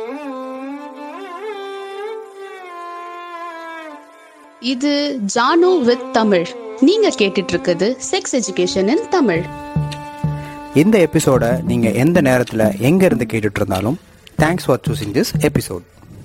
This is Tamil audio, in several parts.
இது ஜானு வித் தமிழ் நீங்க கேட்டுட்டு இருக்குது செக்ஸ் எஜுகேஷன் இன் தமிழ் இந்த எபிசோடை நீங்கள் எந்த நேரத்தில் எங்கே இருந்து கேட்டுட்டு இருந்தாலும் thanks for choosing this episode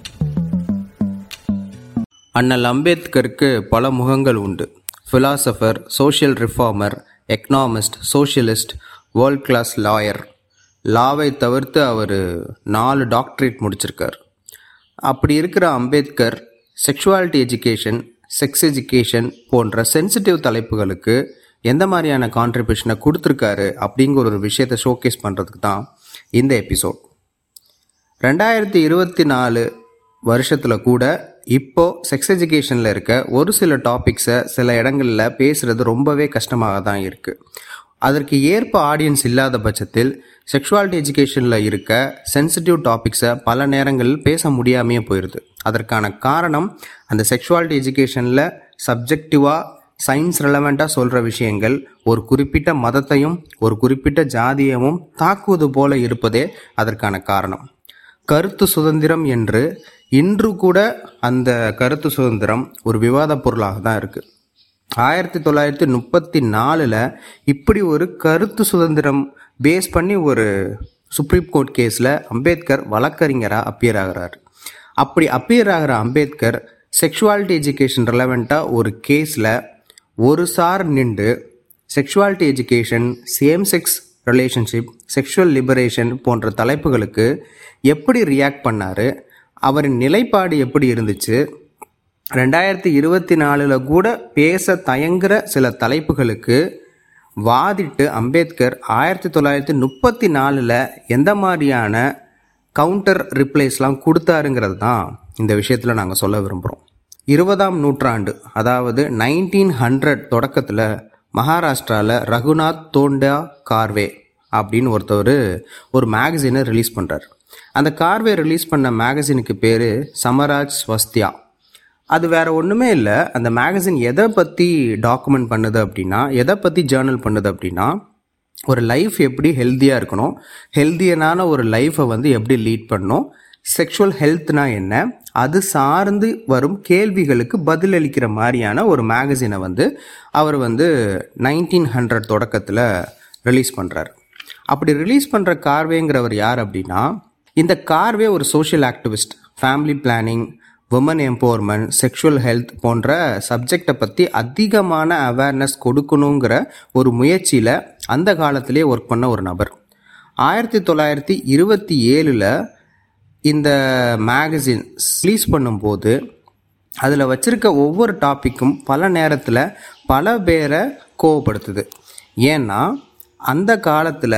அண்ணல் அம்பேத்கருக்கு பல முகங்கள் உண்டு philosopher social reformer economist socialist world class lawyer லாவை தவிர்த்து அவர் நாலு டாக்டரேட் முடிச்சிருக்கார் அப்படி இருக்கிற Ambedkar sexuality education sex education போன்ற சென்சிட்டிவ் தலைப்புகளுக்கு எந்த மாதிரியான கான்ட்ரிபியூஷனை கொடுத்துருக்காரு அப்படிங்கிற ஒரு விஷயத்தை ஷோகேஸ் பண்ணுறதுக்கு தான் இந்த எபிசோட் ரெண்டாயிரத்தி இருபத்தி நாலு வருஷத்தில் கூட இப்போ செக்ஸ் எஜுகேஷனில் இருக்க ஒரு சில டாபிக்ஸை சில இடங்களில் பேசுகிறது ரொம்பவே கஷ்டமாக தான் இருக்குது அதற்கு ஏற்ப ஆடியன்ஸ் இல்லாத பட்சத்தில் செக்ஷுவாலிட்டி எஜுகேஷனில் இருக்க சென்சிட்டிவ் டாபிக்ஸை பல நேரங்களில் பேச முடியாமையே போயிடுது அதற்கான காரணம் அந்த செக்ஷுவாலிட்டி எஜுகேஷனில் சப்ஜெக்டிவாக சயின்ஸ் ரெலவெண்ட்டாக சொல்கிற விஷயங்கள் ஒரு குறிப்பிட்ட மதத்தையும் ஒரு குறிப்பிட்ட ஜாதியமும் தாக்குவது போல இருப்பதே அதற்கான காரணம் கருத்து சுதந்திரம் என்று இன்று கூட அந்த கருத்து சுதந்திரம் ஒரு விவாத பொருளாக தான் இருக்குது ஆயிரத்தி தொள்ளாயிரத்தி முப்பத்தி நாலில் இப்படி ஒரு கருத்து சுதந்திரம் பேஸ் பண்ணி ஒரு சுப்ரீம் கோர்ட் கேஸில் அம்பேத்கர் வழக்கறிஞராக அப்பியர் ஆகிறார் அப்படி அப்பியர் ஆகிற அம்பேத்கர் செக்ஷுவாலிட்டி எஜுகேஷன் ரெலவெண்ட்டாக ஒரு கேஸில் ஒரு சார் நின்று sexuality education same sex relationship sexual liberation போன்ற தலைப்புகளுக்கு எப்படி ரியாக்ட் பண்ணார் அவரின் நிலைப்பாடு எப்படி இருந்துச்சு ரெண்டாயிரத்தி இருபத்தி நாலில் கூட பேச தயங்குற சில தலைப்புகளுக்கு வாதிட்டு அம்பேத்கர் ஆயிரத்தி தொள்ளாயிரத்தி முப்பத்தி நாலில் எந்த மாதிரியான கவுண்டர் ரிப்ளைஸ்லாம் கொடுத்தாருங்கிறது தான் இந்த விஷயத்தில் நாங்கள் சொல்ல விரும்புகிறோம் இருபதாம் நூற்றாண்டு அதாவது நைன்டீன் ஹண்ட்ரட் தொடக்கத்தில் மகாராஷ்டிராவில் ரகுநாத் தோண்டா கார்வே அப்படின்னு ஒருத்தவர் ஒரு மேகசினை ரிலீஸ் பண்ணுறார் அந்த கார்வே ரிலீஸ் பண்ண மேகசினுக்கு பேர் சமராஜ் ஸ்வஸ்தியா அது வேற ஒன்றுமே இல்லை அந்த மேகசின் எதை பற்றி டாக்குமெண்ட் பண்ணுது அப்படின்னா எதை பற்றி ஜேர்னல் பண்ணுது அப்படின்னா ஒரு லைஃப் எப்படி ஹெல்த்தியாக இருக்கணும் ஹெல்த்தியனான ஒரு லைஃப்பை வந்து எப்படி லீட் பண்ணணும் செக்ஷுவல் ஹெல்த்னா என்ன அது சார்ந்து வரும் கேள்விகளுக்கு பதிலளிக்கிற மாதிரியான ஒரு மேகசினை வந்து அவர் வந்து நைன்டீன் ஹண்ட்ரட் தொடக்கத்தில் ரிலீஸ் பண்ணுறாரு அப்படி ரிலீஸ் பண்ணுற கார்வேங்கிறவர் யார் அப்படின்னா இந்த கார்வே ஒரு social activist family planning woman empowerment sexual health போன்ற சப்ஜெக்டை பற்றி அதிகமான அவேர்னஸ் கொடுக்கணுங்கிற ஒரு முயற்சியில் அந்த காலத்திலே ஒர்க் பண்ண ஒரு நபர் ஆயிரத்தி தொள்ளாயிரத்தி இருபத்தி ஏழில் இந்த மேகசின் ரிலீஸ் பண்ணும்போது அதில் வச்சிருக்க ஒவ்வொரு டாப்பிக்கும் பல நேரத்தில் பல பேரை கோவப்படுத்துது ஏன்னா அந்த காலத்தில்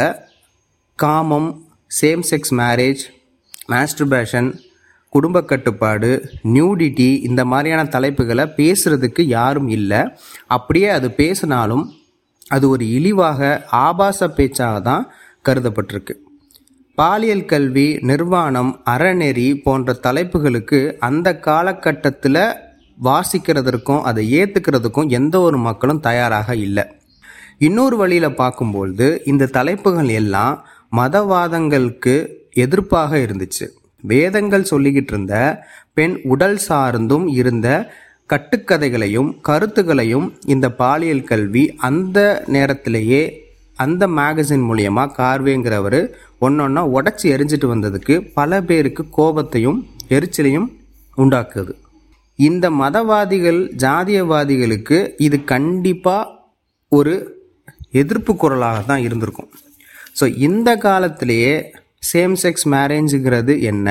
காமம் சேம் செக்ஸ் மேரேஜ் மாஸ்டர்பேஷன் குடும்ப கட்டுப்பாடு நியூடிட்டி இந்த மாதிரியான தலைப்புகளை பேசுறதுக்கு யாரும் இல்லை அப்படியே அது பேசினாலும் அது ஒரு இழிவாக ஆபாச பேச்சாக தான் கருதப்பட்டிருக்கு பாலியல் கல்வி நிர்வாணம் அறநெறி போன்ற தலைப்புகளுக்கு அந்த காலகட்டத்தில் வாசிக்கிறதற்கும் அதை ஏற்றுக்கிறதுக்கும் எந்த ஒரு மக்களும் தயாராக இல்லை இன்னொரு வழியில் பார்க்கும்பொழுது இந்த தலைப்புகள் எல்லாம் மதவாதங்களுக்கு எதிர்ப்பாக இருந்துச்சு வேதங்கள் சொல்லிக்கிட்டு இருந்த பெண் உடல் சார்ந்தும் இருந்த கட்டுக்கதைகளையும் கருத்துகளையும் இந்த பாலியல் கல்வி அந்த நேரத்திலேயே அந்த மேகசின் மூலியமாக கார்வேங்கிறவர் ஒன்றொன்னா உடச்சி எரிஞ்சிட்டு வந்ததுக்கு பல பேருக்கு கோபத்தையும் எரிச்சலையும் உண்டாக்குது இந்த மதவாதிகள் ஜாதியவாதிகளுக்கு இது கண்டிப்பாக ஒரு எதிர்ப்பு குரலாக தான் இருந்திருக்கும் ஸோ இந்த காலத்திலேயே சேம் செக்ஸ் மேரேஜுங்கிறது என்ன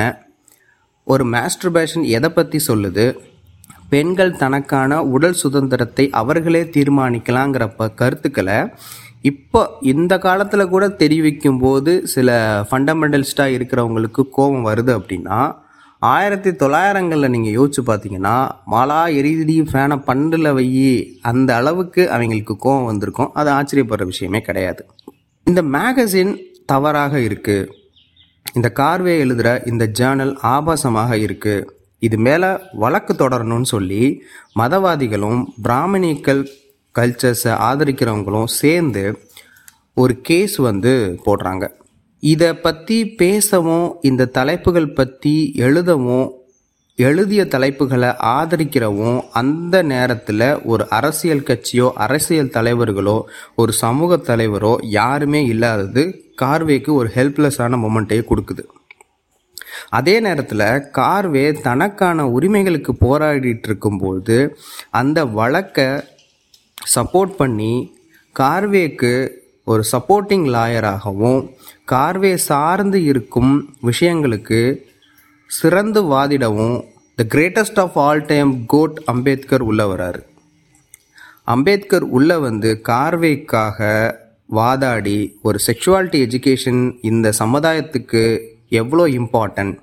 ஒரு மாஸ்டர்பேஷன் எதை பற்றி சொல்லுது பெண்கள் தனக்கான உடல் சுதந்திரத்தை அவர்களே தீர்மானிக்கலாங்கிற ப கருத்துக்களை இப்போ இந்த காலத்தில் கூட தெரிவிக்கும் போது சில ஃபண்டமெண்டலிஸ்டாக இருக்கிறவங்களுக்கு கோபம் வருது அப்படின்னா ஆயிரத்தி தொள்ளாயிரங்களில் நீங்கள் யோசிச்சு பார்த்தீங்கன்னா மலா எரிதி ஃபேனை பண்டில் வை அந்த அளவுக்கு அவங்களுக்கு கோபம் வந்திருக்கும் அது ஆச்சரியப்படுற விஷயமே கிடையாது இந்த மேகசின் தவறாக இருக்குது இந்த கார்வே எழுதுகிற இந்த ஜேர்னல் ஆபாசமாக இருக்குது இது மேலே வழக்கு தொடரணும்னு சொல்லி மதவாதிகளும் பிராமணிக்கல் கல்ச்சர்ஸை ஆதரிக்கிறவங்களும் சேர்ந்து ஒரு கேஸ் வந்து போடுறாங்க இதை பற்றி பேசவும் இந்த தலைப்புகள் பற்றி எழுதவும் எழுதிய தலைப்புகளை ஆதரிக்கிறவும் அந்த நேரத்தில் ஒரு அரசியல் கட்சியோ அரசியல் தலைவர்களோ ஒரு சமூக தலைவரோ யாருமே இல்லாதது கார்வேக்கு ஒரு ஹெல்ப்லெஸ்ஸான மொமெண்ட்டையே கொடுக்குது அதே நேரத்தில் கார்வே தனக்கான உரிமைகளுக்கு போராடிட்டு இருக்கும்போது அந்த வழக்கை சப்போர்ட் பண்ணி கார்வேக்கு ஒரு சப்போர்ட்டிங் லாயராகவும் கார்வே சார்ந்து இருக்கும் விஷயங்களுக்கு சிறந்து வாதிடவும் the greatest of all time GOAT Ambedkar உள்ள வராரு அம்பேத்கர் உள்ள வந்து கார்வேக்காக வாதாடி ஒரு செக்ஷுவாலிட்டி எஜுகேஷன் இந்த சமுதாயத்துக்கு எவ்வளோ இம்பார்ட்டன்ட்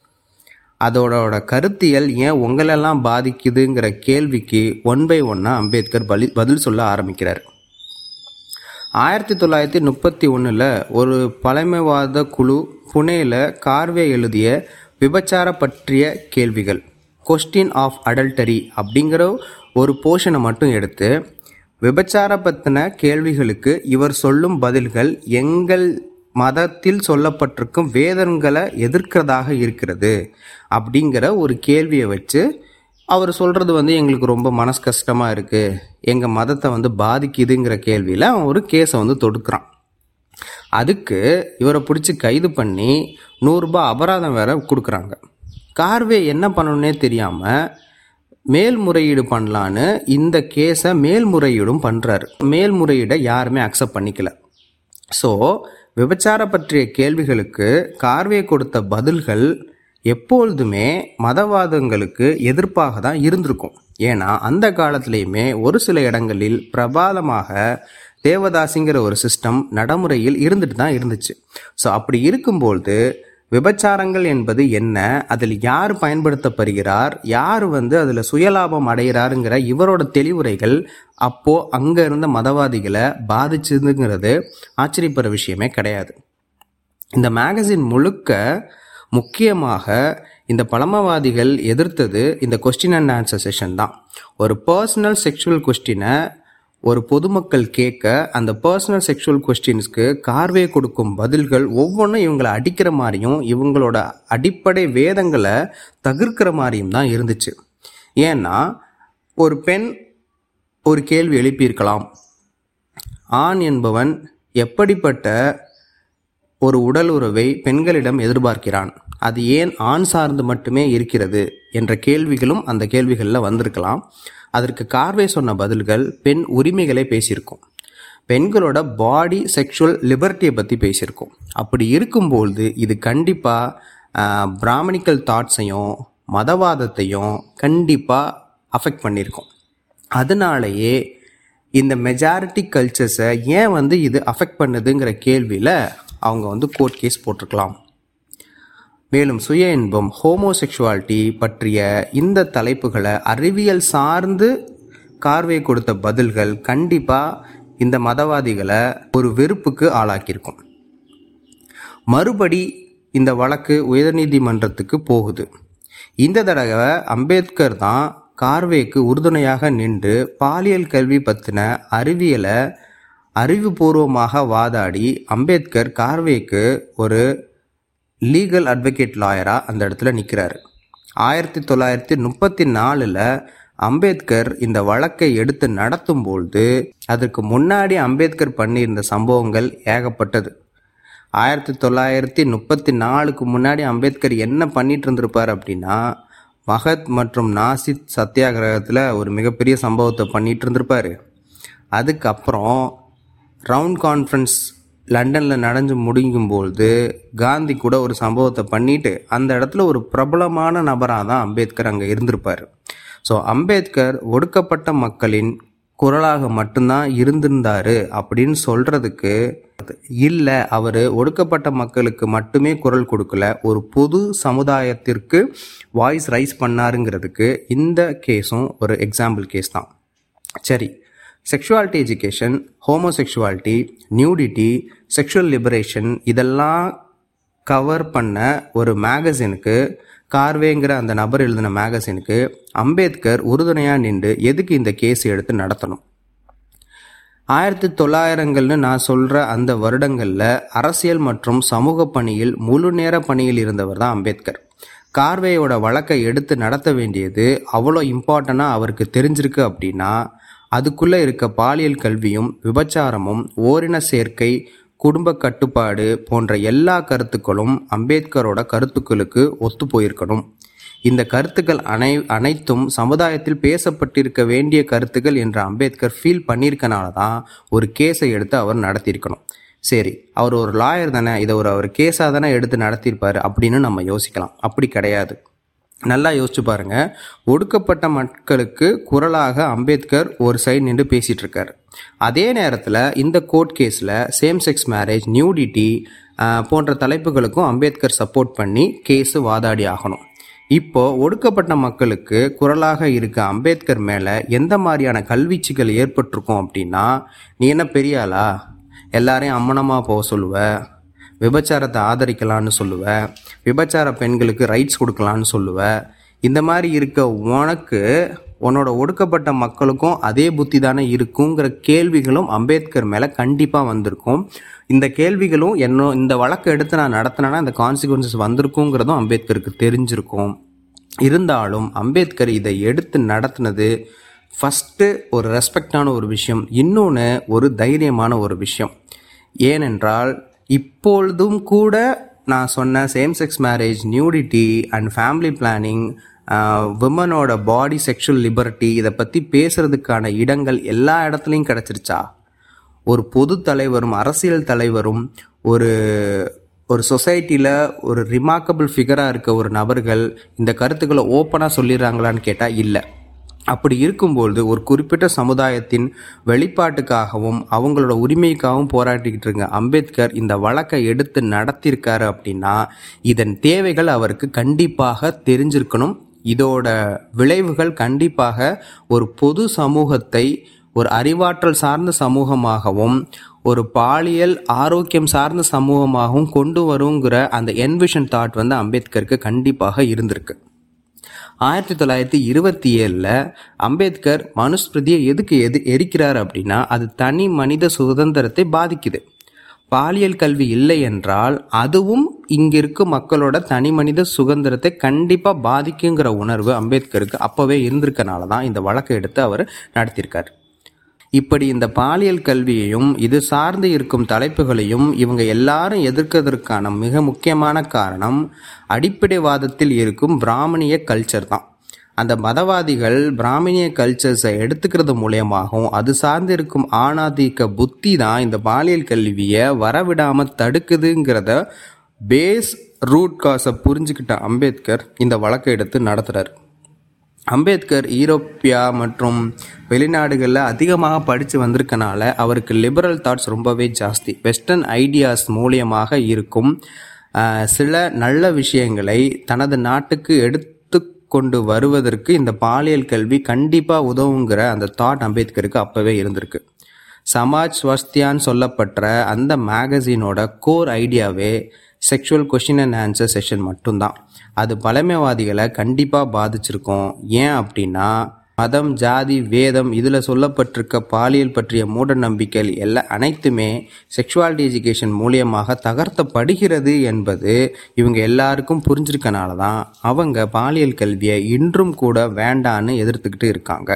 அதோட கருத்தியல் ஏன் உங்களெல்லாம் பாதிக்குதுங்கிற கேள்விக்கு ஒன் பை ஒன்னாக அம்பேத்கர் பலி பதில் சொல்ல ஆரம்பிக்கிறார் ஆயிரத்தி தொள்ளாயிரத்தி முப்பத்தி ஒன்றில் ஒரு பழமைவாத குழு புனேல கார்வே எழுதிய விபச்சார பற்றிய கேள்விகள் கொஸ்டின் ஆஃப் அடல்டரி அப்படிங்கிற ஒரு போர்ஷனை மட்டும் எடுத்து விபச்சார பற்றின கேள்விகளுக்கு இவர் சொல்லும் பதில்கள் எங்கள் மதத்தில் சொல்லப்பட்டிருக்கும் வேதங்களை எதிர்க்கிறதாக இருக்கிறது அப்படிங்கிற ஒரு கேள்வியை வச்சு அவர் சொல்கிறது வந்து எங்களுக்கு ரொம்ப மனசு கஷ்டமாக இருக்குது எங்கள் மதத்தை வந்து பாதிக்குதுங்கிற கேள்வியில் அவன் ஒரு கேஸை வந்து தொடுக்கிறான் அதுக்கு இவரை பிடிச்சி கைது பண்ணி நூறுரூபா அபராதம் வேற கொடுக்குறாங்க கார்வே என்ன பண்ணணுன்னே தெரியாமல் மேல்முறையீடு பண்ணலான்னு இந்த கேஸை மேல்முறையீடும் பண்ணுறாரு மேல்முறையீடை யாருமே அக்செப்ட் பண்ணிக்கல ஸோ விபச்சார பற்றிய கேள்விகளுக்கு கார்வே கொடுத்த பதில்கள் எப்பொழுதுமே மதவாதங்களுக்கு எதிர்ப்பாக தான் இருந்திருக்கும் ஏன்னா அந்த காலத்திலையுமே ஒரு சில இடங்களில் பிரபாதமாக தேவதாசிங்கிற ஒரு சிஸ்டம் நடைமுறையில் இருந்துட்டு தான் இருந்துச்சு ஸோ அப்படி இருக்கும்போது விபச்சாரங்கள் என்பது என்ன அதில் யார் பயன்படுத்தப்படுகிறார் யார் வந்து அதில் சுயலாபம் அடைகிறாருங்கிற இவரோட தெளிவுரைகள் அப்போ அங்க இருந்த மதவாதிகளை பாதிச்சதுங்கிறது ஆச்சரியப்படுற விஷயமே கிடையாது இந்த மேகசின் முழுக்க முக்கியமாக இந்த பழமவாதிகள் எதிர்த்தது இந்த கொஸ்டின் அண்ட் ஆன்சர் செஷன் தான் ஒரு பர்சனல் செக்ஷுவல் கொஸ்டினை ஒரு பொதுமக்கள் கேட்க அந்த பர்சனல் செக்ஷுவல் கொஸ்டின்ஸ்க்கு கார்வே கொடுக்கும் பதில்கள் ஒவ்வொன்றும் இவங்களை அடிக்கிற மாதிரியும் இவங்களோட அடிப்படை வேதங்களை தவிர்க்கிற மாதிரியும் தான் இருந்துச்சு ஏன்னா ஒரு பெண் ஒரு கேள்வி எழுப்பியிருக்கலாம் ஆண் என்பவன் எப்படிப்பட்ட ஒரு உடல் உறவை பெண்களிடம் எதிர்பார்க்கிறான் அது ஏன் ஆண் சார்ந்து மட்டுமே இருக்கிறது என்ற கேள்விகளும் அந்த கேள்விகளில் வந்திருக்கலாம் அதற்கு கார்வே சொன்ன பதில்கள் பெண் உரிமைகளை பேசியிருக்கும் பெண்களோட பாடி செக்ஷுவல் லிபர்ட்டியை பற்றி பேசியிருக்கோம் அப்படி இருக்கும்போது இது கண்டிப்பாக பிராமணிக்கல் தாட்ஸையும் மதவாதத்தையும் கண்டிப்பாக அஃபெக்ட் பண்ணியிருக்கோம் அதனாலேயே இந்த மெஜாரிட்டி கல்ச்சர்ஸை ஏன் வந்து இது அஃபெக்ட் பண்ணுதுங்கிற கேள்வியில் அவங்க வந்து கோர்ட் கேஸ் போட்டிருக்கலாம் மேலும் சுய இன்பம் ஹோமோசெக்சுவாலிட்டி பற்றிய இந்த தலைப்புகளை அறிவியல் சார்ந்து கார்வே கொடுத்த பதில்கள் கண்டிப்பாக இந்த மதவாதிகளை ஒரு வெறுப்புக்கு ஆளாக்கியிருக்கும் மறுபடி இந்த வழக்கு உயர்நீதிமன்றத்துக்கு போகுது இந்த தடவை அம்பேத்கர் தான் கார்வேக்கு உறுதுணையாக நின்று பாலியல் கல்வி பற்றின அறிவியலை அறிவுபூர்வமாக வாதாடி அம்பேத்கர் கார்வேக்கு ஒரு லீகல் அட்வொகேட் லாயராக அந்த இடத்துல நிற்கிறாரு ஆயிரத்தி தொள்ளாயிரத்தி முப்பத்தி நாலில் அம்பேத்கர் இந்த வழக்கை எடுத்து நடத்தும்பொழுது அதற்கு முன்னாடி அம்பேத்கர் பண்ணியிருந்த சம்பவங்கள் ஏகப்பட்டது ஆயிரத்தி தொள்ளாயிரத்தி முப்பத்தி நாலுக்கு முன்னாடி அம்பேத்கர் என்ன பண்ணிட்டு இருந்திருப்பார் அப்படின்னா மகத் மற்றும் நாசித் சத்தியாகிரகத்தில் ஒரு மிகப்பெரிய சம்பவத்தை பண்ணிட்டு இருந்திருப்பார் அதுக்கப்புறம் ரவுண்ட் கான்ஃபரன்ஸ் லண்டனில் நடந்து முடிங்கும்போது காந்தி கூட ஒரு சம்பவத்தை பண்ணிட்டு அந்த இடத்துல ஒரு பிரபலமான நபராக தான் அம்பேத்கர் அங்கே இருந்திருப்பார் ஸோ அம்பேத்கர் ஒடுக்கப்பட்ட மக்களின் குரலாக மட்டும்தான் இருந்திருந்தாரு அப்படின்னு சொல்றதுக்கு இல்லை அவர் ஒடுக்கப்பட்ட மக்களுக்கு மட்டுமே குரல் கொடுக்கல ஒரு பொது சமுதாயத்திற்கு வாய்ஸ் ரைஸ் பண்ணாருங்கிறதுக்கு இந்த கேஸும் ஒரு எக்ஸாம்பிள் கேஸ் தான் சரி sexuality education homosexuality nudity sexual liberation இதெல்லாம் கவர் பண்ண ஒரு மேகசினுக்கு கார்வேங்கிற அந்த நபர் எழுதின மேகசினுக்கு அம்பேத்கர் உறுதுணையாக நின்று எதுக்கு இந்த கேஸ் எடுத்து நடத்தணும் ஆயிரத்தி தொள்ளாயிரங்கள்னு நான் சொல்கிற அந்த வருடங்களில் அரசியல் மற்றும் சமூக பணியில் முழு நேர பணியில் இருந்தவர் தான் அம்பேத்கர் கார்வேயோட வழக்கை எடுத்து நடத்த வேண்டியது அவ்வளோ இம்பார்ட்டண்ட்டாக அவருக்கு தெரிஞ்சிருக்கு அப்படின்னா அதுக்குள்ளே இருக்க பாலியல் கல்வியும் விபச்சாரமும் ஓரின சேர்க்கை குடும்ப கட்டுப்பாடு போன்ற எல்லா கருத்துக்களும் அம்பேத்கரோட கருத்துக்களுக்கு ஒத்து போயிருக்கணும் இந்த கருத்துக்கள் அனை அனைத்தும் சமுதாயத்தில் பேசப்பட்டிருக்க வேண்டிய கருத்துக்கள் என்று அம்பேத்கர் ஃபீல் பண்ணியிருக்கனால தான் ஒரு கேஸை எடுத்து அவர் நடத்தியிருக்கணும் சரி அவர் ஒரு லாயர் தானே இதை ஒரு அவர் கேஸாக தானே எடுத்து நடத்தியிருப்பார் அப்படின்னு நம்ம யோசிக்கலாம் அப்படி கிடையாது நல்லா யோசிச்சு பாருங்க ஒடுக்கப்பட்ட மக்களுக்கு குரலாக அம்பேத்கர் ஒரு சைடு நின்று பேசிட்டு இருக்காரு அதே நேரத்தில் இந்த கோர்ட் கேஸில் சேம் செக்ஸ் மேரேஜ் நியூடிட்டி போன்ற தலைப்புகளுக்கும் அம்பேத்கர் சப்போர்ட் பண்ணி கேஸு வாதாடி ஆகணும் இப்போ ஒடுக்கப்பட்ட மக்களுக்கு குரலாக இருக்க அம்பேத்கர் மேலே எந்த மாதிரியான கல்வீச்சுகள் ஏற்பட்டிருக்கும் அப்படின்னா நீ என்ன பெரிய ஆளா எல்லாரையும் அம்மனமாக போக சொல்லுவ விபச்சாரத்தை ஆதரிக்கலான்னு சொல்லுவ விபச்சார பெண்களுக்கு ரைட்ஸ் கொடுக்கலான்னு சொல்லுவ இந்த மாதிரி இருக்க உனக்கு உன்னோட ஒடுக்கப்பட்ட மக்களுக்கும் அதே புத்தி தானே இருக்குங்கிற கேள்விகளும் அம்பேத்கர் மேலே கண்டிப்பாக வந்திருக்கும் இந்த கேள்விகளும் என்ன இந்த வழக்கை எடுத்து நான் நடத்தினேன்னா இந்த கான்சிக்வன்சஸ் வந்திருக்குங்கிறதும் அம்பேத்கருக்கு தெரிஞ்சிருக்கும் இருந்தாலும் அம்பேத்கர் இதை எடுத்து நடத்தினது ஃபஸ்ட்டு ஒரு ரெஸ்பெக்டான ஒரு விஷயம் இன்னொன்று ஒரு தைரியமான ஒரு விஷயம் ஏனென்றால் இப்பொழுதும் கூட நான் சொன்ன same sex marriage nudity and family planning விமனோட பாடி செக்ஷுவல் லிபர்ட்டி இதை பற்றி பேசுறதுக்கான இடங்கள் எல்லா இடத்துலையும் கிடச்சிருச்சா ஒரு பொது தலைவரும் அரசியல் தலைவரும் ஒரு ஒரு சொசைட்டியில் ஒரு ரிமார்க்கபிள் ஃபிகராக இருக்க ஒரு நபர்கள் இந்த கருத்துக்களை ஓப்பனாக சொல்லிடுறாங்களான்னு கேட்டால் இல்லை அப்படி இருக்கும்பொழுது ஒரு குறிப்பிட்ட சமுதாயத்தின் வெளிப்பாட்டுக்காகவும் அவங்களோட உரிமைக்காகவும் போராட்டிக்கிட்டு இருக்க அம்பேத்கர் இந்த வழக்கை எடுத்து நடத்தியிருக்காரு அப்படின்னா இதன் தேவைகள் அவருக்கு கண்டிப்பாக தெரிஞ்சிருக்கணும் இதோட விளைவுகள் கண்டிப்பாக ஒரு பொது சமூகத்தை ஒரு அறிவாற்றல் சார்ந்த சமூகமாகவும் ஒரு பாலியல் ஆரோக்கியம் சார்ந்த சமூகமாகவும் கொண்டு வருங்கிற அந்த என்விஷன் தாட் வந்து அம்பேத்கருக்கு கண்டிப்பாக இருந்திருக்கு ஆயிரத்தி தொள்ளாயிரத்தி இருபத்தி ஏழில் அம்பேத்கர் மனுஸ்மிருதியை எதுக்கு எது எரிக்கிறார் அப்படின்னா அது தனி மனித சுதந்திரத்தை பாதிக்குது பாலியல் கல்வி இல்லை என்றால் அதுவும் இங்க இருக்கும் மக்களோட தனி மனித சுதந்திரத்தை கண்டிப்பா பாதிக்குங்கிற உணர்வு அம்பேத்கருக்கு அப்பவே இருந்திருக்கனால தான் இந்த வழக்கை எடுத்து அவர் நடத்தியிருக்கார் இப்படி இந்த பாலியல் கல்வியையும் இது சார்ந்து இருக்கும் தலைப்புகளையும் இவங்க எல்லாரும் எதிர்க்கிறதுக்கான மிக முக்கியமான காரணம் அடிப்படைவாதத்தில் இருக்கும் பிராமணிய கல்ச்சர் தான் அந்த மதவாதிகள் பிராமணிய கல்ச்சர்ஸை எடுத்துக்கிறது மூலியமாகவும் அது சார்ந்து இருக்கும் ஆணாதிக்க புத்தி தான் இந்த பாலியல் கல்வியை வரவிடாம தடுக்குதுங்கிறத பேஸ் ரூட் காஸை புரிஞ்சுக்கிட்ட அம்பேத்கர் இந்த வழக்கை எடுத்து நடத்துறாரு அம்பேத்கர் ஈரோப்பியா மற்றும் வெளிநாடுகளில் அதிகமாக படித்து வந்திருக்கனால அவருக்கு லிபரல் தாட்ஸ் ரொம்பவே ஜாஸ்தி வெஸ்டர்ன் ஐடியாஸ் மூலியமாக இருக்கும் ஆஹ், சில நல்ல விஷயங்களை தனது நாட்டுக்கு எடுத்து கொண்டு வருவதற்கு இந்த பாலியல் கல்வி கண்டிப்பாக உதவுங்கிற அந்த தாட் அம்பேத்கருக்கு அப்போவே இருந்திருக்கு சமாஜ் ஸ்வஸ்தியான்னு சொல்லப்பட்ட அந்த மேகசினோட கோர் ஐடியாவே sexual question and answer session மட்டும்தான் அது பழமைவாதிகளை கண்டிப்பாக பாதிச்சிருக்கும் ஏன் அப்படின்னா மதம் ஜாதி வேதம் இதில் சொல்லப்பட்டிருக்க பாலியல் பற்றிய மூட நம்பிக்கைகள் எல்லா அனைத்துமே செக்ஷுவாலிட்டி எஜுகேஷன் மூலியமாக தகர்த்தப்படுகிறது என்பது இவங்க எல்லாருக்கும் புரிஞ்சிருக்கனால தான் அவங்க பாலியல் கல்வியை இன்றும் கூட வேண்டான்னு எதிர்த்துக்கிட்டு இருக்காங்க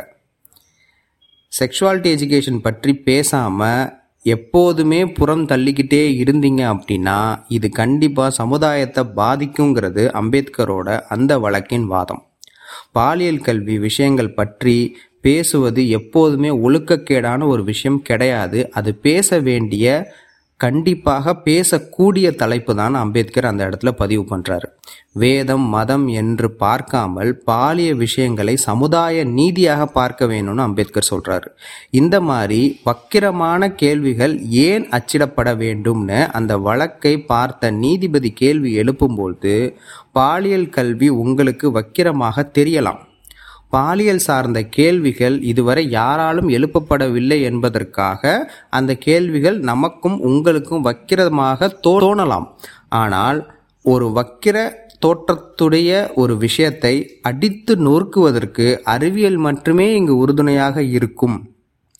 செக்ஷுவாலிட்டி எஜுகேஷன் பற்றி பேசாமல் எப்போதுமே புறம் தள்ளிக்கிட்டே இருந்தீங்க அப்படின்னா இது கண்டிப்பாக சமுதாயத்தை பாதிக்குங்கிறது அம்பேத்கரோட அந்த வழக்கின் வாதம் பாலியல் கல்வி விஷயங்கள் பற்றி பேசுவது எப்போதுமே ஒழுக்கக்கேடான ஒரு விஷயம் கிடையாது அது பேச வேண்டிய கண்டிப்பாக பேசக்கூடிய தலைப்பு தான் அம்பேத்கர் அந்த இடத்துல பதிவு பண்றாரு வேதம் மதம் என்று பார்க்காமல் பாலிய விஷயங்களை சமுதாய நீதியாக பார்க்க வேணும்னு அம்பேத்கர் சொல்றாரு இந்த மாதிரி வக்கிரமான கேள்விகள் ஏன் அச்சிடப்பட வேண்டும்னு அந்த வழக்கை பார்த்த நீதிபதி கேள்வி எழுப்பும்போது பாலியல் கல்வி உங்களுக்கு வக்கிரமாக தெரியலாம் பாலியல் சார்ந்த கேள்விகள் இதுவரை யாராலும் எழுப்பப்படவில்லை என்பதற்காக அந்த கேள்விகள் நமக்கும் உங்களுக்கும் வக்கிரமாக தோணலாம் ஆனால் ஒரு வக்கிர தோற்றத்துடைய ஒரு விஷயத்தை அடித்து நொறுக்குவதற்கு அறிவியல் மட்டுமே இங்கு உறுதுணையாக இருக்கும்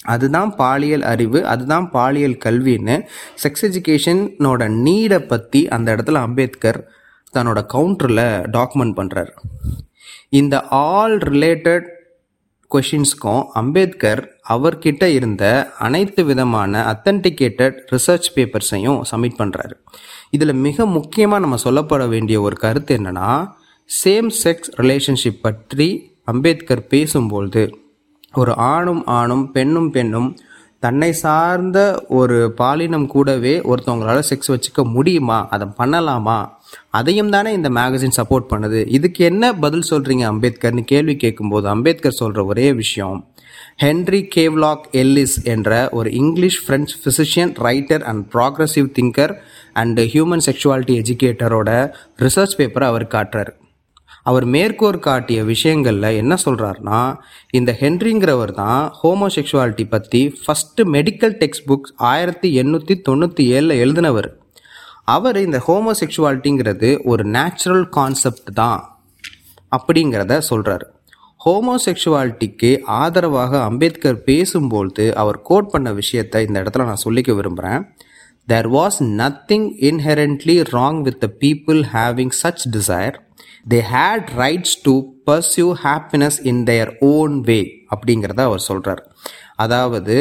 அதுதான் பாலியல் அறிவு அதுதான் பாலியல் கல்வின்னு செக்ஸ் எஜுகேஷனோட நீடை பற்றி அந்த இடத்துல அம்பேத்கர் தன்னோட கவுண்டரில் டாக்குமெண்ட் பண்ணுறாரு இந்த ஆல் ரிலேட்டட் கொஷின்ஸ்க்கும் அம்பேத்கர் அவர்கிட்ட இருந்த அனைத்து விதமான அத்தன்டிகேட்டட் ரிசர்ச் பேப்பர்ஸையும் சப்மிட் பண்ணுறாரு இதில் மிக முக்கியமாக நம்ம சொல்லப்பட வேண்டிய ஒரு கருத்து என்னன்னா சேம் செக்ஸ் ரிலேஷன்ஷிப் பற்றி அம்பேத்கர் பேசும்பொழுது ஒரு ஆணும் ஆணும் பெண்ணும் பெண்ணும் தன்னை சார்ந்த ஒரு பாலினம் கூடவே ஒருத்தவங்களால செக்ஸ் வச்சுக்க முடியுமா அதை பண்ணலாமா அதையும் தானே இந்த மேகசின் சப்போர்ட் பண்ணுது இதுக்கு என்ன பதில் சொல்றீங்க அம்பேத்கர்னு கேள்வி கேட்கும்போது அம்பேத்கர் சொல்ற ஒரே விஷயம் ஹென்ரி கேவ்லாக் எல்லிஸ் என்ற ஒரு English French physician writer and progressive thinker and human sexuality எஜுகேட்டரோட ரிசர்ச் பேப்பரை அவர் காட்டுறாரு அவர் மேற்கோர் காட்டிய விஷயங்களில் என்ன சொல்கிறாருன்னா இந்த ஹென்ரிங்கிறவர் தான் ஹோமோசெக்சுவாலிட்டி பற்றி ஃபஸ்ட்டு மெடிக்கல் டெக்ஸ்ட் புக்ஸ் ஆயிரத்தி எண்ணூற்றி தொண்ணூற்றி ஏழில் எழுதினவர் அவர் இந்த ஹோமோசெக்சுவாலிட்டிங்கிறது ஒரு நேச்சுரல் கான்செப்ட் தான் அப்படிங்கிறத சொல்கிறாரு ஹோமோசெக்சுவாலிட்டிக்கு ஆதரவாக அம்பேத்கர் பேசும்போது அவர் கோட் பண்ண விஷயத்தை இந்த இடத்துல நான் சொல்லிக்க விரும்புகிறேன் there was nothing inherently wrong with the people having such desire they had rights to pursue happiness in their own way அப்படிங்கிறத அவர் சொல்கிறார் அதாவது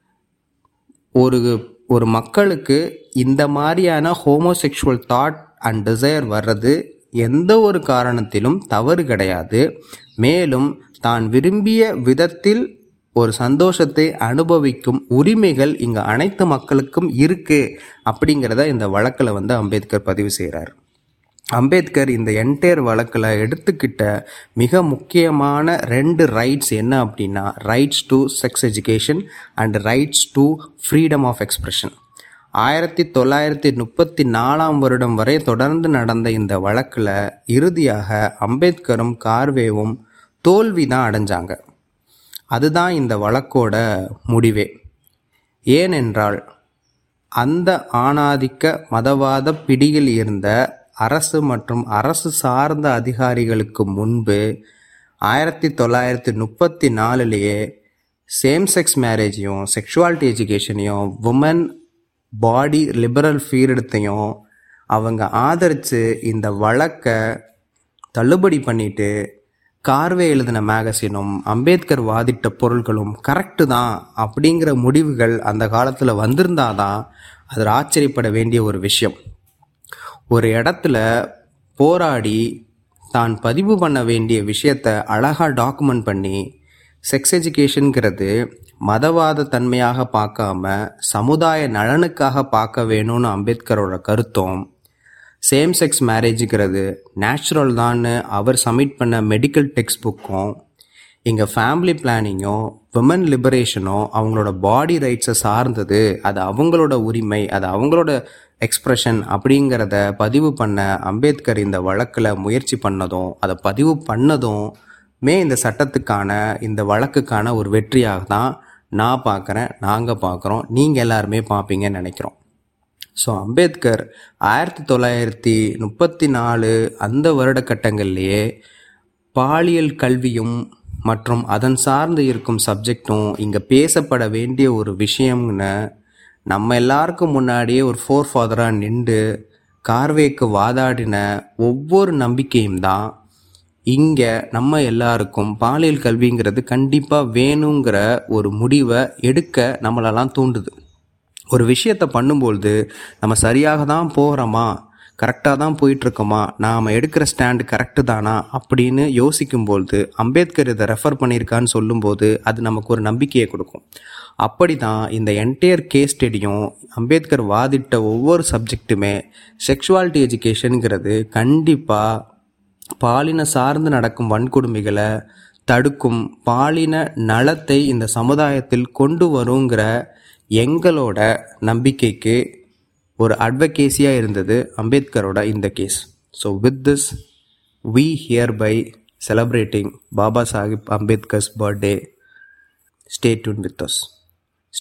ஒரு ஒரு மக்களுக்கு இந்த மாதிரியான ஹோமோசெக்சுவல் தாட் அண்ட் டிசைர் வர்றது எந்த ஒரு காரணத்திலும் தவறு கிடையாது மேலும் தான் விரும்பிய விதத்தில் ஒரு சந்தோஷத்தை அனுபவிக்கும் உரிமைகள் இங்கே அனைத்து மக்களுக்கும் இருக்கு அப்படிங்கிறத இந்த வழக்கில் வந்து அம்பேத்கர் பதிவு செய்கிறார் அம்பேத்கர் இந்த என்டையர் வழக்கில் எடுத்துக்கிட்ட மிக முக்கியமான ரெண்டு ரைட்ஸ் என்ன அப்படின்னா rights to sex education and rights to freedom of expression ஆயிரத்தி தொள்ளாயிரத்தி முப்பத்தி நாலாம் வருடம் வரை தொடர்ந்து நடந்த இந்த வழக்கில் இறுதியாக அம்பேத்கரும் கார்வேவும் தோல்வி தான் அடைஞ்சாங்க அதுதான் இந்த வழக்கோட முடிவே ஏனென்றால் அந்த ஆணாதிக்க மதவாத பிடியில் இருந்த அரசு மற்றும் அரசு சார்ந்த அதிகாரிகளுக்கு முன்பு ஆயிரத்தி தொள்ளாயிரத்தி முப்பத்தி நாலுலேயே சேம் செக்ஸ் மேரேஜையும் செக்ஷுவாலிட்டி எஜுகேஷனையும் உமன் பாடி லிபரல் ஃபீல்டத்தையும் அவங்க ஆதரித்து இந்த வழக்கை தள்ளுபடி பண்ணிட்டு கார்வே எழுதின மேகசினும் அம்பேத்கர் வாதிட்ட பொருள்களும் கரெக்டு தான் அப்படிங்கிற முடிவுகள் அந்த காலத்தில் வந்திருந்தாதான் அது ஆச்சரியப்பட வேண்டிய ஒரு விஷயம் ஒரு இடத்துல போராடி தான் பதிவு பண்ண வேண்டிய விஷயத்த அழகாக டாக்குமெண்ட் பண்ணி செக்ஸ் எஜுகேஷனுங்கிறது மதவாத தன்மையாக பார்க்காம சமுதாய நலனுக்காக பார்க்க வேணும்னு அம்பேத்கரோட கருத்தும் சேம் செக்ஸ் மேரேஜுங்கிறது நேச்சுரல் தான்னு அவர் சப்மிட் பண்ண மெடிக்கல் டெக்ஸ்ட் புக்கும் எங்கள் ஃபேமிலி பிளானிங்கும் விமன் லிபரேஷனும் அவங்களோட பாடி ரைட்ஸை சார்ந்தது அது அவங்களோட உரிமை அது அவங்களோட எக்ஸ்ப்ரெஷன் அப்படிங்கிறத பதிவு பண்ண அம்பேத்கர் இந்த வழக்கில் முயற்சி பண்ணதும் அதை பதிவு பண்ணதும் மே இந்த சட்டத்துக்கான இந்த வழக்குக்கான ஒரு வெற்றியாக தான் நான் பார்க்குறேன் நாங்கள் பார்க்குறோம் நீங்கள் எல்லாருமே பார்ப்பீங்கன்னு நினைக்கிறோம் ஸோ அம்பேத்கர் ஆயிரத்தி தொள்ளாயிரத்தி முப்பத்தி நாலு அந்த வருடக்கட்டங்கள்லேயே பாலியல் கல்வியும் மற்றும் அதன் சார்ந்து இருக்கும் சப்ஜெக்டும் இங்கே பேசப்பட வேண்டிய ஒரு விஷயம்னு நம்ம எல்லாருக்கும் முன்னாடியே ஒரு ஃபோர் ஃபாதராக நின்று கார்வேக்கு வாதாடின ஒவ்வொரு நம்பிக்கையும் தான் இங்கே நம்ம எல்லாருக்கும் பாலியல் கல்விங்கிறது கண்டிப்பாக வேணுங்கிற ஒரு முடிவை எடுக்க நம்மளெல்லாம் தூண்டுது ஒரு விஷயத்தை பண்ணும்பொழுது நம்ம சரியாக தான் போகிறோமா கரெக்டாக தான் போயிட்டுருக்கோமா நாம் எடுக்கிற ஸ்டாண்டு கரெக்டு தானா அப்படின்னு யோசிக்கும்பொழுது அம்பேத்கர் இதை ரெஃபர் பண்ணியிருக்கான்னு சொல்லும்போது அது நமக்கு ஒரு நம்பிக்கையை கொடுக்கும் அப்படி தான் இந்த என்டையர் கேஸ் ஸ்டடியும் அம்பேத்கர் வாதிட்ட ஒவ்வொரு சப்ஜெக்ட்டுமே செக்ஷுவாலிட்டி எஜுகேஷனுங்கிறது கண்டிப்பாக பாலின சார்ந்து நடக்கும் வன்கொடுமைகளை தடுக்கும் பாலின நலத்தை இந்த சமுதாயத்தில் கொண்டு வருங்கிற எங்களோட நம்பிக்கைக்கு ஒரு அட்வகேசியாக இருந்தது அம்பேத்கரோட இந்த case so with this we hereby celebrating Baba Sahib Ambedkar's birthday stay tuned with as